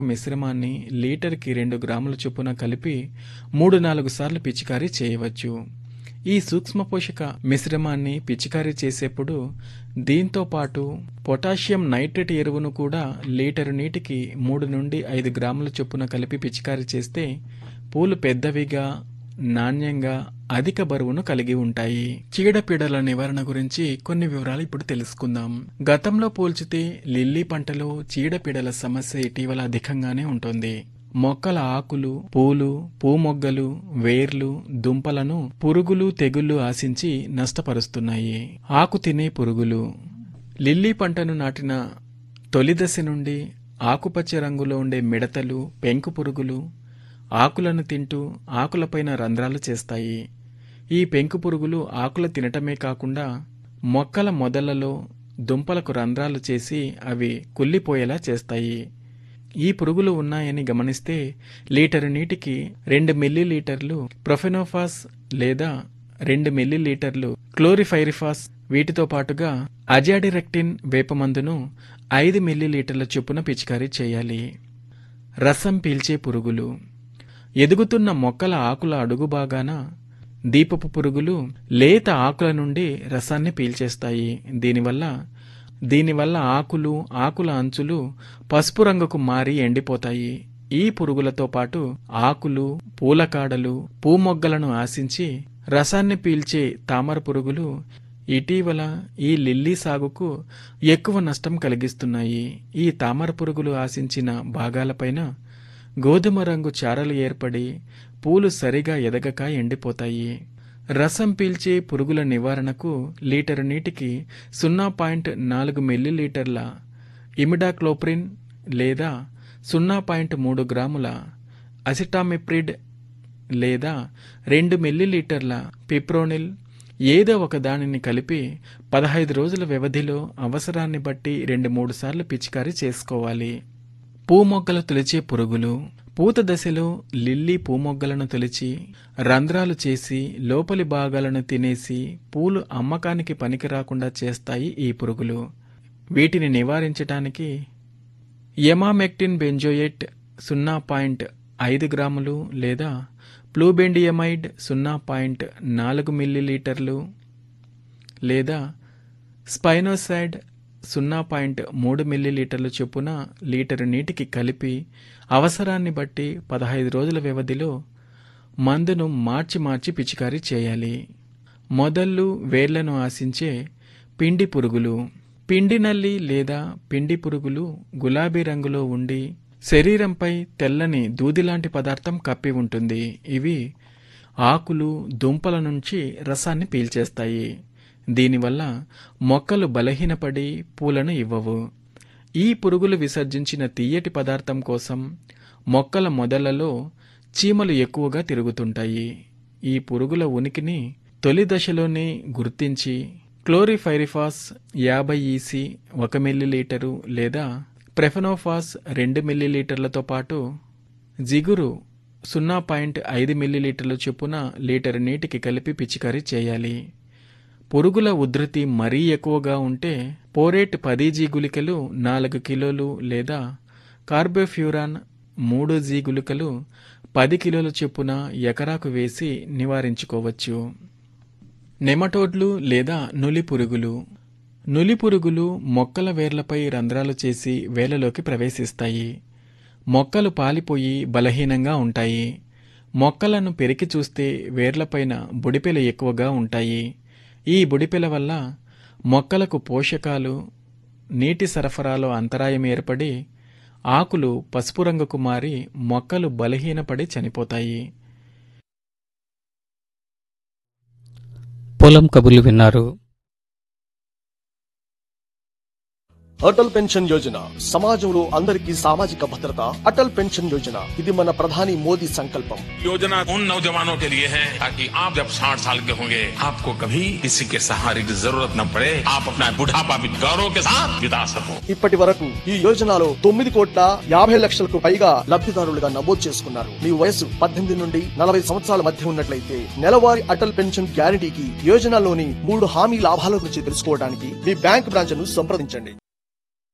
మిశ్రమాన్ని లీటర్కి రెండు గ్రాముల చొప్పున కలిపి మూడు నాలుగు సార్లు పిచికారీ చేయవచ్చు ఈ సూక్ష్మ పోషక మిశ్రమాన్ని పిచికారీ చేసేప్పుడు దీంతో పాటు పొటాషియం నైట్రేట్ ఎరువును కూడా లీటరు నీటికి మూడు నుండి ఐదు గ్రాముల చొప్పున కలిపి పిచికారీ చేస్తే పూలు పెద్దవిగా నాణ్యంగా అధిక బరువును కలిగి ఉంటాయి చీడపీడల నివారణ గురించి కొన్ని వివరాలు ఇప్పుడు తెలుసుకుందాం గతంలో పోల్చితే లిల్లీ పంటలో చీడపీడల సమస్య ఇటీవల అధికంగానే ఉంటుంది మొక్కల ఆకులు పూలు పూమొగ్గలు వేర్లు దుంపలను పురుగులు తెగుళ్లు ఆశించి నష్టపరుస్తున్నాయి ఆకు తినే పురుగులు లిల్లీ పంటను నాటిన తొలి దశ నుండి ఆకుపచ్చ రంగులో ఉండే మిడతలు పెంకు పురుగులు ఆకులను తింటూ ఆకులపైన రంధ్రాలు చేస్తాయి ఈ పెంకు పురుగులు ఆకులు తినటమే కాకుండా మొక్కల మొదళ్లలో దుంపలకు రంధ్రాలు చేసి అవి కుళ్ళిపోయేలా చేస్తాయి ఈ పురుగులు ఉన్నాయని గమనిస్తే లీటరు నీటికి రెండు మిల్లీ లీటర్లు ప్రొఫెనోఫాస్ లేదా రెండు మిల్లీ లీటర్లు క్లోరిఫైరిఫాస్ వీటితో పాటుగా అజాడిరెక్టిన్ వేపమందును ఐదు మిల్లీ లీటర్ల చొప్పున పిచికారీ చేయాలి రసం పీల్చే పురుగులు ఎదుగుతున్న మొక్కల ఆకుల అడుగు భాగాన దీపపు పురుగులు లేత ఆకుల నుండి రసాన్ని పీల్చేస్తాయి దీనివల్ల దీనివల్ల ఆకులు ఆకుల అంచులు పసుపు రంగుకు మారి ఎండిపోతాయి ఈ పురుగులతో పాటు ఆకులు పూలకాడలు పూమొగ్గలను ఆశించి రసాన్ని పీల్చే తామర పురుగులు ఇటీవల ఈ లిల్లీ సాగుకు ఎక్కువ నష్టం కలిగిస్తున్నాయి ఈ తామర పురుగులు ఆశించిన భాగాలపైన గోధుమ రంగు చారలు ఏర్పడి పూలు సరిగా ఎదగక ఎండిపోతాయి రసం పీల్చే పురుగుల నివారణకు లీటరు నీటికి సున్నా పాయింట్ నాలుగు మిల్లీలీటర్ల ఇమిడాక్లోప్రిన్ లేదా సున్నా పాయింట్ మూడు గ్రాముల అసిటామిప్రిడ్ లేదా రెండు మిల్లీలీటర్ల పిప్రోనిల్ ఏదో ఒక దానిని కలిపి పదహైదు రోజుల వ్యవధిలో అవసరాన్ని బట్టి రెండు మూడు సార్లు పిచికారీ చేసుకోవాలి పూమొగ్గలు తొలిచే పురుగులు పూత దశలో లిల్లీ పూమొగ్గలను తొలిచి రంధ్రాలు చేసి లోపలి భాగాలను తినేసి పూలు అమ్మకానికి పనికి రాకుండా చేస్తాయి ఈ పురుగులు వీటిని నివారించటానికి ఎమామెక్టిన్ బెంజోయేట్ సున్నా పాయింట్ ఐదు గ్రాములు లేదా ప్లూబెండియమైడ్ సున్నా పాయింట్ నాలుగు మిల్లీలీటర్లు లేదా స్పైనోసైడ్ సున్నా పాయింట్ మూడు మిల్లీలీటర్ల చొప్పున లీటరు నీటికి కలిపి అవసరాన్ని బట్టి పదహైదు రోజుల వ్యవధిలో మందును మార్చి మార్చి పిచికారీ చేయాలి మొదళ్ళు వేర్లను ఆశించే పిండి పురుగులు పిండి నల్లి లేదా పిండి పురుగులు గులాబీ రంగులో ఉండి శరీరంపై తెల్లని దూదిలాంటి పదార్థం కప్పి ఉంటుంది ఇవి ఆకులు దుంపల నుంచి రసాన్ని పీల్చేస్తాయి దీనివల్ల మొక్కలు బలహీనపడి పూలను ఇవ్వవు ఈ పురుగులు విసర్జించిన తీయటి పదార్థం కోసం మొక్కల మొదళ్లలో చీమలు ఎక్కువగా తిరుగుతుంటాయి ఈ పురుగుల ఉనికిని తొలి దశలోనే గుర్తించి క్లోరిఫైరిఫాస్ యాభై ఈసీ ఒక మిల్లీలీటరు లేదా ప్రెఫనోఫాస్ రెండు మిల్లీలీటర్లతో పాటు జిగురు సున్నా పాయింట్ ఐదు మిల్లీలీటర్ల చొప్పున లీటర్ నీటికి కలిపి పిచికారీ చేయాలి పురుగుల ఉధృతి మరీ ఎక్కువగా ఉంటే పోరేట్ పది జీ గుళికలు నాలుగు కిలోలు లేదా కార్బోఫ్యూరాన్ మూడు జీ గుళికలు పది కిలోల చొప్పున ఎకరాకు వేసి నివారించుకోవచ్చు నెమటోడ్లు లేదా నులి పురుగులు నులి పురుగులు మొక్కల వేర్లపై రంధ్రాలు చేసి వేలలోకి ప్రవేశిస్తాయి మొక్కలు పాలిపోయి బలహీనంగా ఉంటాయి మొక్కలను పెరికి చూస్తే వేర్లపైన బుడిపెలు ఎక్కువగా ఉంటాయి ఈ బుడిపెల వల్ల మొక్కలకు పోషకాలు నీటి సరఫరాలో అంతరాయం ఏర్పడి ఆకులు పసుపు రంగుకు మారి మొక్కలు బలహీనపడి చనిపోతాయి పొలం కబుర్లు విన్నారు అటల్ పెన్షన్ యోజన సమాజంలో అందరికీ సామాజిక భద్రత అటల్ పెన్షన్ యోజన ఇది మన ప్రధాని మోదీ సంకల్పం योजना उन नौजवानों के लिए है ताकि आप जब 60 साल के होंगे आपको कभी किसी के सहारे की जरूरत न पड़े आप अपना बुढ़ापा भी गौरव के साथ बिता सको ఇప్పటి వరకు ఈ యోజనలో తొమ్మిది కోట్ల యాభై లక్షలకు పైగా లబ్ధిదారులుగా నమోదు చేసుకున్నారు మీ వయసు పద్దెనిమిది నుండి నలభై సంవత్సరాల మధ్య ఉన్నట్లయితే నెలవారీ అటల్ పెన్షన్ గ్యారంటీకి యోజనలోని మూడు హామీ లాభాల గురించి తెలుసుకోవడానికి మీ బ్యాంక్ బ్రాంచ్ ను సంప్రదించండి